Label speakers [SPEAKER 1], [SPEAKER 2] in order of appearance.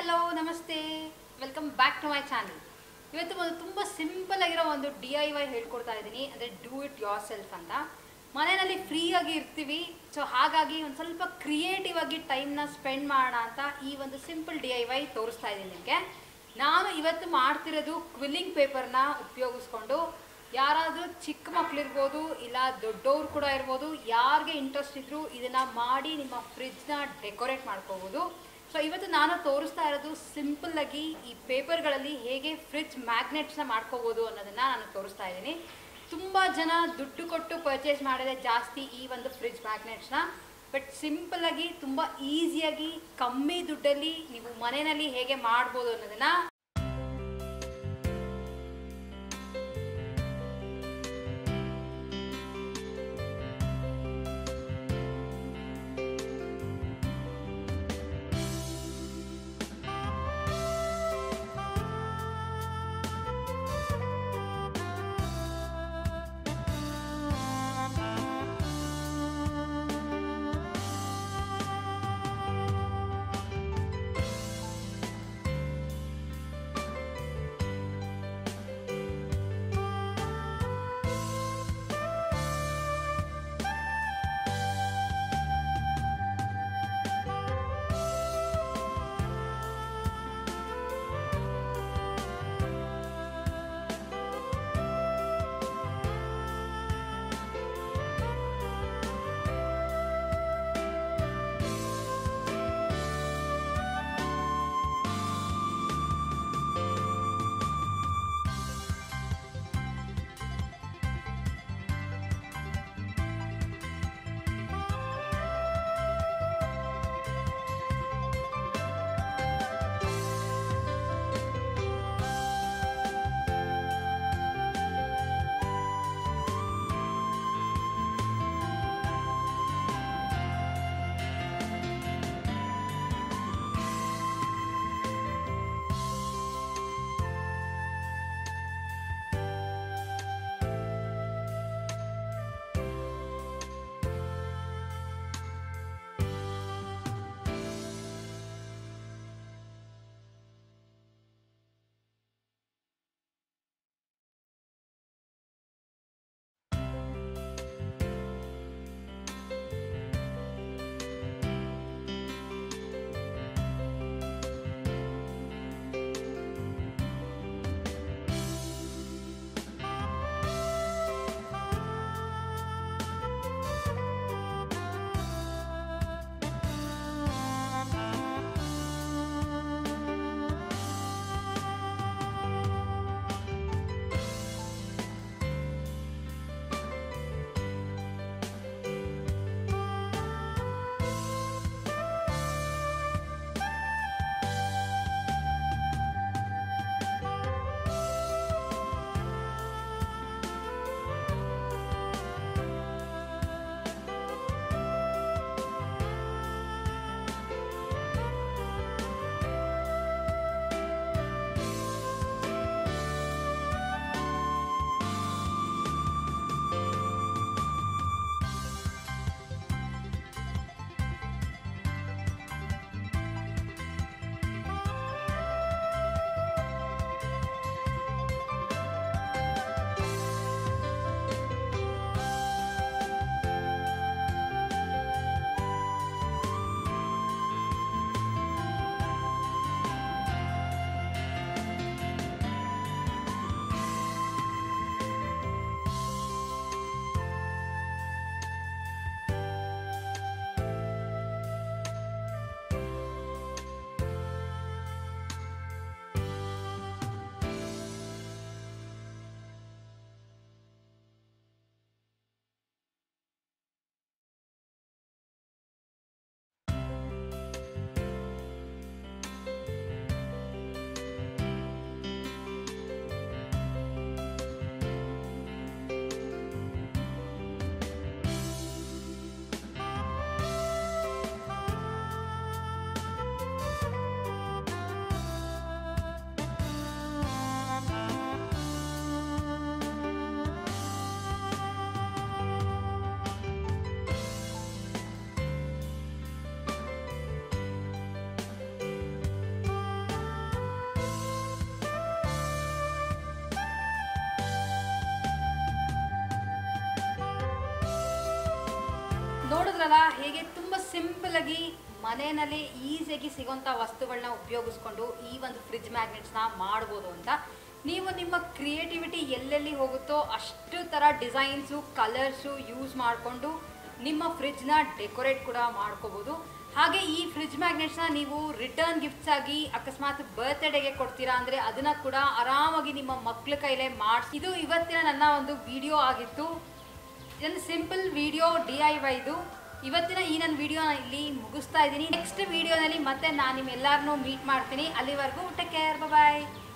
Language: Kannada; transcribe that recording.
[SPEAKER 1] ಹಲೋ ನಮಸ್ತೆ welcome back to my channel ಇವತ್ತು ಒಂದು ತುಂಬ ಸಿಂಪಲ್ ಆಗಿರೋ ಒಂದು ಡಿ ಐ ವೈ ಹೇಳ್ಕೊಡ್ತಾ ಇದ್ದೀನಿ ಅಂದರೆ ಡೂ ಇಟ್ ಯೋರ್ ಸೆಲ್ಫ್ ಅಂತ ಮನೆಯಲ್ಲಿ ಫ್ರೀಯಾಗಿ ಇರ್ತೀವಿ ಸೊ ಹಾಗಾಗಿ ಒಂದು ಸ್ವಲ್ಪ ಕ್ರಿಯೇಟಿವ್ ಆಗಿ ಟೈಮ್ನ ಸ್ಪೆಂಡ್ ಮಾಡೋಣ ಅಂತ ಈ ಒಂದು ಸಿಂಪಲ್ ಡಿ ಐ ವೈ ತೋರಿಸ್ತಾ ಇದ್ದೀನಿ ನಿಮಗೆ ನಾನು ಇವತ್ತು ಮಾಡ್ತಿರೋದು ಕ್ವಿಲ್ಲಿಂಗ್ ಪೇಪರ್ನ ಉಪಯೋಗಿಸ್ಕೊಂಡು ಯಾರಾದರೂ ಚಿಕ್ಕ ಮಕ್ಳಿರ್ಬೋದು ಇಲ್ಲ ದೊಡ್ಡವ್ರು ಕೂಡ ಇರ್ಬೋದು ಯಾರಿಗೆ ಇಂಟ್ರೆಸ್ಟ್ ಇದ್ದರೂ ಇದನ್ನು ಮಾಡಿ ನಿಮ್ಮ ಫ್ರಿಜ್ನ ಡೆಕೋರೇಟ್ ಮಾಡ್ಕೋಬೋದು ಸೊ ಇವತ್ತು ನಾನು ತೋರಿಸ್ತಾ ಇರೋದು ಸಿಂಪಲ್ ಆಗಿ ಈ ಪೇಪರ್ಗಳಲ್ಲಿ ಹೇಗೆ ಫ್ರಿಜ್ ಮ್ಯಾಗ್ನೆಟ್ಸ್ನ ಮಾಡ್ಕೋಬೋದು ಅನ್ನೋದನ್ನು ನಾನು ತೋರಿಸ್ತಾ ಇದ್ದೀನಿ ತುಂಬ ಜನ ದುಡ್ಡು ಕೊಟ್ಟು ಪರ್ಚೇಸ್ ಮಾಡಿದೆ ಜಾಸ್ತಿ ಈ ಒಂದು ಫ್ರಿಜ್ ಮ್ಯಾಗ್ನೆಟ್ಸ್ನ ಬಟ್ ಸಿಂಪಲ್ ಆಗಿ ತುಂಬ ಈಸಿಯಾಗಿ ಕಮ್ಮಿ ದುಡ್ಡಲ್ಲಿ ನೀವು ಮನೆಯಲ್ಲಿ ಹೇಗೆ ಮಾಡ್ಬೋದು ಅನ್ನೋದನ್ನು ನೋಡಿದ್ರಲ್ಲ ಹೇಗೆ ತುಂಬ ಸಿಂಪಲ್ ಆಗಿ ಮನೆಯಲ್ಲಿ ಈಸಿಯಾಗಿ ಸಿಗೋಂಥ ವಸ್ತುಗಳನ್ನ ಉಪಯೋಗಿಸ್ಕೊಂಡು ಈ ಒಂದು ಫ್ರಿಜ್ ಮ್ಯಾಗ್ನೆಟ್ಸ್ನ ಮಾಡ್ಬೋದು ಅಂತ ನೀವು ನಿಮ್ಮ ಕ್ರಿಯೇಟಿವಿಟಿ ಎಲ್ಲೆಲ್ಲಿ ಹೋಗುತ್ತೋ ಅಷ್ಟು ಥರ ಡಿಸೈನ್ಸು ಕಲರ್ಸು ಯೂಸ್ ಮಾಡಿಕೊಂಡು ನಿಮ್ಮ ಫ್ರಿಜ್ನ ಡೆಕೋರೇಟ್ ಕೂಡ ಮಾಡ್ಕೋಬೋದು ಹಾಗೆ ಈ ಫ್ರಿಜ್ ಮ್ಯಾಗ್ನೆಟ್ಸ್ನ ನೀವು ರಿಟರ್ನ್ ಗಿಫ್ಟ್ಸ್ ಆಗಿ ಅಕಸ್ಮಾತ್ ಬರ್ತ್ಡೇಗೆ ಕೊಡ್ತೀರಾ ಅಂದರೆ ಅದನ್ನ ಕೂಡ ಆರಾಮಾಗಿ ನಿಮ್ಮ ಮಕ್ಳ ಕೈಲೇ ಮಾಡಿಸಿ ಇದು ಇವತ್ತಿನ ನನ್ನ ಒಂದು ವಿಡಿಯೋ ಆಗಿತ್ತು ಇದೊಂದು ಸಿಂಪಲ್ ವಿಡಿಯೋ ಡಿ ಐ ವೈದು ಇವತ್ತಿನ ಈ ನನ್ನ ವಿಡಿಯೋನ ಇಲ್ಲಿ ಮುಗಿಸ್ತಾ ಇದ್ದೀನಿ ನೆಕ್ಸ್ಟ್ ವಿಡಿಯೋನಲ್ಲಿ ಮತ್ತೆ ನಾನು ನಿಮ್ಮೆಲ್ಲರನ್ನೂ ಮೀಟ್ ಮಾಡ್ತೀನಿ ಅಲ್ಲಿವರೆಗೂ ಟೇಕ್ ಕೇರ್ ಬಾಯ್